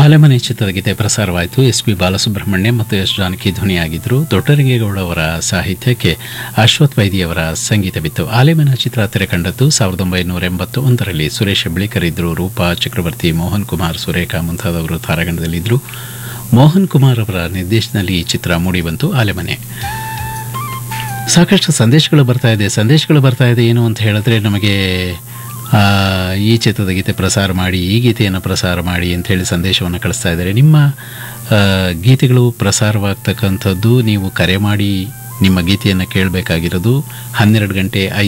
ಆಲೆಮನೆ ಚಿತ್ರದ ಗೀತೆ ಪ್ರಸಾರವಾಯಿತು S P Balasubramanya ಮತ್ತು ಎಸ್ ಜಾನಕಿ ಧ್ವನಿಯಾಗಿದ್ದರು ದೊಡ್ಡರಂಗೇಗೌಡ ಅವರ ಸಾಹಿತ್ಯಕ್ಕೆ ಅಶ್ವಥ್ ವೈದಿಯವರ ಸಂಗೀತವಿತ್ತು ಆಲೆಮನ ಚಿತ್ರ ತೆರೆ ಕಂಡದ್ದು ಸಾವಿರದ ಒಂಬೈನೂರ ಎಂಬತ್ತು ಒಂದರಲ್ಲಿ ಸುರೇಶ್ ಹೆಬ್ಳಿಕರ್ ಇದ್ದರು ರೂಪಾ ಚಕ್ರವರ್ತಿ ಮೋಹನ್ ಕುಮಾರ್ ಸುರೇಖಾ ಮುಂತಾದವರು ತಾರಾಗಣದಲ್ಲಿದ್ದರು ಮೋಹನ್ ಕುಮಾರ್ ಅವರ ನಿರ್ದೇಶನದಲ್ಲಿ ಈ ಚಿತ್ರ ಮೂಡಿಬಂತು ಆಲೆಮನೆ ಸಾಕಷ್ಟು ಸಂದೇಶಗಳು ಬರ್ತಾ ಇದೆ ಸಂದೇಶಗಳು ಬರ್ತಾ ಇದೆ ಏನು ಅಂತ ಹೇಳಿದ್ರೆ ನಮಗೆ ಆ, ಈ ಚಿತ್ರದ ಗೀತೆ ಪ್ರಸಾರ ಮಾಡಿ ಈ ಗೀತೆಯನ್ನು ಪ್ರಸಾರ ಮಾಡಿ ಅಂತ ಹೇಳಿ ಸಂದೇಶವನ್ನು ಕಳಿಸ್ತಾ ಇದ್ದಾರೆ ನಿಮ್ಮ ಆ, ಗೀತೆಗಳು ಪ್ರಸಾರವಾಗ್ತಕ್ಕಂಥದ್ದು ನೀವು ಕರೆ ಮಾಡಿ ನಿಮ್ಮ ಗೀತೆಯನ್ನು ಕೇಳಬೇಕಾಗಿರೋದು ಹನ್ನೆರಡು ಗಂಟೆ